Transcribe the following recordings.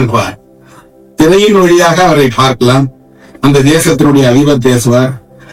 இருப்பார் திரையின் வழியாக அவரை பார்க்கலாம் அந்த தேசத்தினுடைய அதிபர் பேசுவார்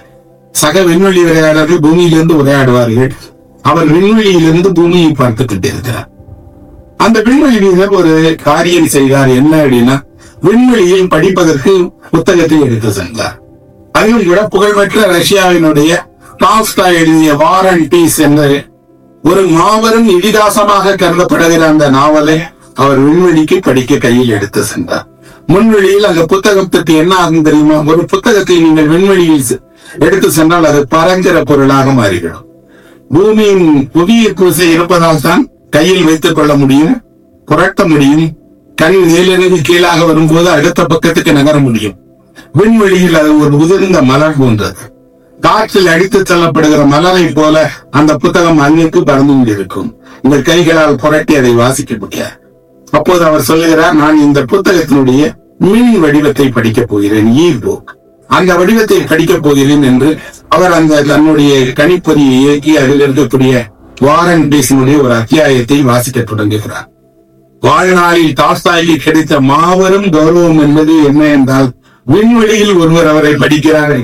சக விண்வெளி விளையாடர்கள் பூமியிலிருந்து உரையாடுவார்கள் அவர் விண்வெளியிலிருந்து பூமியை பார்த்துக்கிட்டு இருக்கிறார் அந்த விண்வெளி வீரர் ஒரு காரியம் செய்தார் என்ன அப்படின்னா விண்வெளியில் படிப்பதற்கு புத்தகத்தை எடுத்து சென்றார் அதிலும் கூட புகழ்பெற்ற ரஷ்யாவினுடைய டால்ஸ்டா எழுதிய வார் அண்ட் பீஸ் என்ற ஒரு மாபெரும் இதிகாசமாக கருதப்படுகிற அந்த நாவலை அவர் விண்வெளிக்கு படிக்க கையில் எடுத்து சென்றார் முன்வெளியில் அந்த புத்தகத்துக்கு என்ன ஆகும் தெரியுமா ஒரு புத்தகத்தை நீங்கள் விண்வெளியில் செ- எடுத்து சென்றால் அது பரங்கிற பொருளாக மாறிவிடும் பூமியின் புவிய குசை இருப்பதால் தான் கையில் வைத்துக் கொள்ள முடியும் புரட்ட முடியும் கண் மேலிருந்து கீழாக வரும்போது அடுத்த பக்கத்துக்கு நகர முடியும் விண்வெளியில் அது ஒரு உதிர்ந்த மலர் போன்றது காற்றில் அடித்து செல்லப்படுகிற மலரை போல அந்த புத்தகம் அங்கிற்கு பறந்து கொண்டிருக்கும் உங்கள் கைகளால் புரட்டி அதை வாசிக்க முடியாது அப்போது அவர் சொல்லுகிறார் நான் இந்த புத்தகத்தினுடைய மின் வடிவத்தை படிக்கப் போகிறேன் இ புக் அந்த வடிவத்தை படிக்கப் போகிறேன் என்று அவர் அந்த தன்னுடைய கணிப்பொறியை இயக்கி அதில் இருக்கக்கூடிய வாரன் பீஸினுடைய ஒரு அத்தியாயத்தை வாசிக்க தொடங்குகிறார் வாழ்நாளில் டாஸ்தாய்க்கு கிடைத்த மாபெரும் கௌரவம் என்பது என்ன என்றால் விண்வெளியில் ஒருவர் அவரை படிக்கிறார்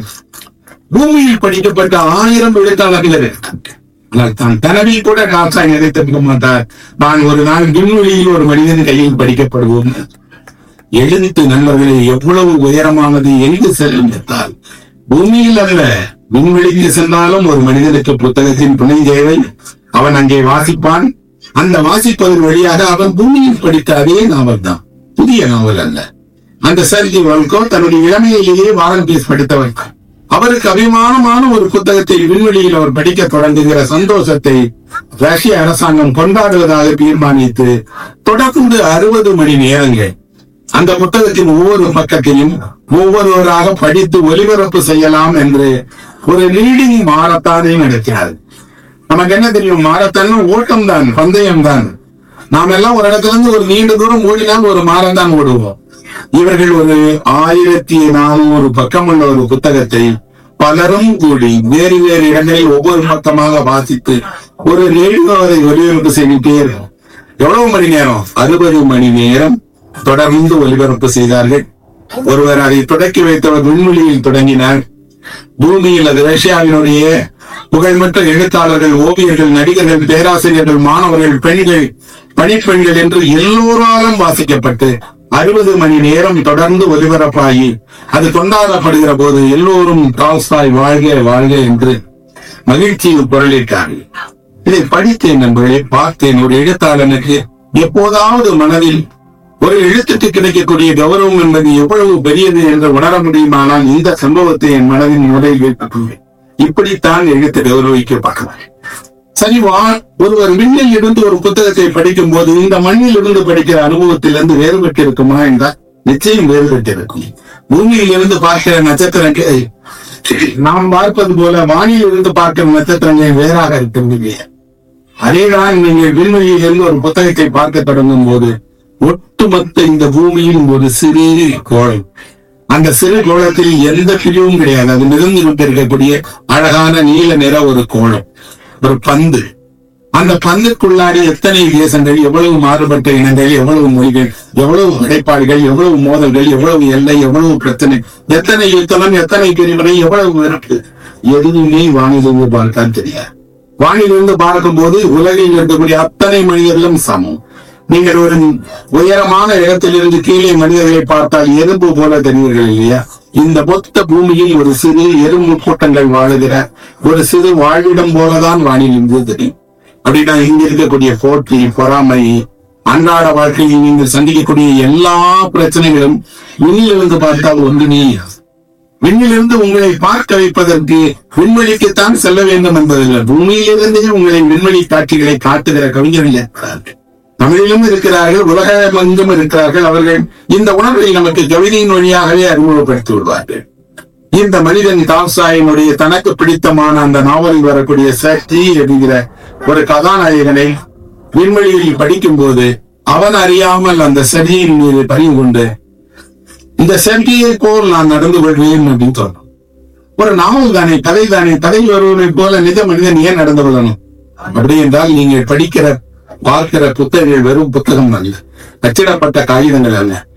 பூமியில் படிக்கப்பட்ட ஆயிரம் எழுத்தாளர்கள் இருக்காங்க ஆனால் தான் கனவில் கூட டால்ஸ்டாய் நினைத்திருக்க மாட்டார் நான் ஒரு நாள் விண்வெளியில் ஒரு மனிதன் கையில் படிக்கப்படுவோம் எழுத்து நண்பர்களே எவ்வளவு உயரமானது எங்கு செல்லும் என்றால் பூமியில் அல்ல விண்வெளிக்கு சென்றாலும் ஒரு மனிதனுக்கு புத்தகத்தின் துணை தேவை அவன் அங்கே வாசிப்பான் அந்த வாசிப்பதன் வழியாக அவன் பூமியில் படித்த அதே நாவல் தான் புதிய நாவல் அல்ல அந்த சர்ஜி வல்கோ தன்னுடைய இளமையிலேயே வாரன் பீஸ் படித்தவர் அவருக்கு அபிமானமான ஒரு புத்தகத்தை விண்வெளியில் அவர் படிக்க தொடங்குகிற சந்தோஷத்தை ரஷ்ய அரசாங்கம் கொண்டாடுவதாக தீர்மானித்து தொடர்ந்து அறுபது மணி நேரங்கள் அந்த புத்தகத்தின் ஒவ்வொரு பக்கத்தையும் ஒவ்வொருவராக படித்து ஒலிபரப்பு செய்யலாம் என்று ஒரு ரீடிங் மாரத்தானை நடத்தினார் நமக்கு என்ன தெரியும் மாரத்தான் ஓட்டம் தான் பந்தயம் தான் நாம் எல்லாம் ஒரு இடத்துல இருந்து ஒரு நீண்ட தூரம் ஓடினால் ஒரு மாரம் தான் ஓடுவோம் இவர்கள் ஒரு ஆயிரத்தி நானூறு பக்கம் உள்ள ஒரு புத்தகத்தை பலரும் கூடி வேறு வேறு இடங்களில் ஒவ்வொரு பக்கமாக வாசித்து ஒரு ரேடியோவை ஒலிபரப்பு செய்துட்டே இருக்கும் எவ்வளவு மணி நேரம் அறுபது மணி நேரம் தொடர்ந்து ஒலிபரப்பு செய்தார்கள் ஒருவர் அதை தொடக்கி வைத்தவர் விண்வெளியில் தொடங்கினார் பூமியில் அது ரஷ்யாவினுடைய புகழ்பெற்ற எழுத்தாளர்கள் ஓவியர்கள் நடிகர்கள் பேராசிரியர்கள் மாணவர்கள் பெண்கள் பணிப்பெண்கள் என்று எல்லோராலும் வாசிக்கப்பட்டு அறுபது மணி நேரம் தொடர்ந்து ஒலிபரப்பாகி அது கொண்டாடப்படுகிற போது எல்லோரும் டால்ஸ்டாய் வாழ்க வாழ்க என்று மகிழ்ச்சியில் குரலிட்டார்கள் இதை படித்தேன் நண்பர்களே பார்த்தேன் ஒரு எழுத்தாளனுக்கு எப்போதாவது மனதில் ஒரு எழுத்துக்கு கிடைக்கக்கூடிய கௌரவம் என்பது எவ்வளவு பெரியது என்று உணர முடியுமானால் இந்த சம்பவத்தை என் மனதின் முறையில் வைத்துக் கொள்வேன் இப்படித்தான் எழுத்து கௌரவிக்கப்பட்டது சரி வா ஒருவர் விண்ணில் இருந்து ஒரு புத்தகத்தை படிக்கும் போது இந்த மண்ணில் இருந்து படிக்கிற அனுபவத்திலிருந்து வேறுபட்டு இருக்குமா என்றால் நிச்சயம் வேறுபட்டு இருக்கும் பூமியில் இருந்து பார்க்கிற நட்சத்திரங்கள் நாம் பார்ப்பது போல வானில் இருந்து பார்க்கிற நட்சத்திரங்கள் வேறாக இருக்கின்றன அதேதான் நீங்கள் விண்வெளியில் இருந்து ஒரு புத்தகத்தை பார்க்க தொடங்கும் போது ஒட்டுமொத்த இந்த பூமியின் ஒரு சிறு கோளம் அந்த சிறு கோளத்தில் எந்த பிரிவும் கிடையாது அது மிதந்து கொண்டிருக்கக்கூடிய அழகான நீல நிற ஒரு கோளம் ஒரு பந்து அந்த பந்துக்குள்ளாடி எத்தனை தேசங்கள் எவ்வளவு மாறுபட்ட இனங்கள் எவ்வளவு மொழிகள் எவ்வளவு படைப்பாளிகள் எவ்வளவு மோதல்கள் எவ்வளவு எல்லை எவ்வளவு பிரச்சனை எத்தனை யுத்தம் எத்தனை பிரிவினை எவ்வளவு இருக்கு எதுவுமே வானிலிருந்து பார்த்தான் தெரியாது வானிலிருந்து பார்க்கும்போது உலகில் இருக்கக்கூடிய அத்தனை மனிதர்களும் சமம் நீங்கள் ஒரு உயரமான இடத்திலிருந்து கீழே மனிதர்களை பார்த்தால் எறும்பு போல தெரிவீர்கள் இல்லையா இந்த மொத்த பூமியில் ஒரு சிறு எறும்பு கூட்டங்கள் வாழுகிற ஒரு சிறு வாழ்விடம் போலதான் வானில் இருந்து தெரியும் அப்படின்னா இங்க இருக்கக்கூடிய போட்டி பொறாமை அன்றாட வாழ்க்கையில் நீங்கள் சந்திக்கக்கூடிய எல்லா பிரச்சனைகளும் விண்ணிலிருந்து பார்த்தால் ஒன்றுமே விண்ணிலிருந்து உங்களை பார்க்க வைப்பதற்கு விண்வெளிக்குத்தான் செல்ல வேண்டும் என்பதில்லை பூமியிலிருந்தே உங்களை விண்வெளி காட்சிகளை காட்டுகிற கவிஞர்கள் இருக்கிறார்கள் தமிழிலும் இருக்கிறார்கள் உலகமெங்கும் இருக்கிறார்கள் அவர்கள் இந்த உணர்வை நமக்கு கவிதையின் வழியாகவே அறிமுகப்படுத்தி விடுவார்கள் இந்த மனிதன் தாப்சாயினுடைய தனக்கு பிடித்தமான அந்த நாவலில் வரக்கூடிய சக்தி என்கிற ஒரு கதாநாயகனை விண்வெளியில் படிக்கும் போது அவன் அறியாமல் அந்த சதியின் மீது பறிவு கொண்டு இந்த சென்டியை போல் நான் நடந்து கொள்வேன் அப்படின்னு சொன்னான் ஒரு நாவல் தானே கதை தானே கதை வருவனை போல நிஜ மனிதன் ஏன் நடந்து கொள்ளணும் அப்படி என்றால் நீங்கள் படிக்கிற பார்க்கிற புத்தகங்கள் வெறும் புத்தகம் அல்ல அச்சிடப்பட்ட காகிதங்கள் அல்ல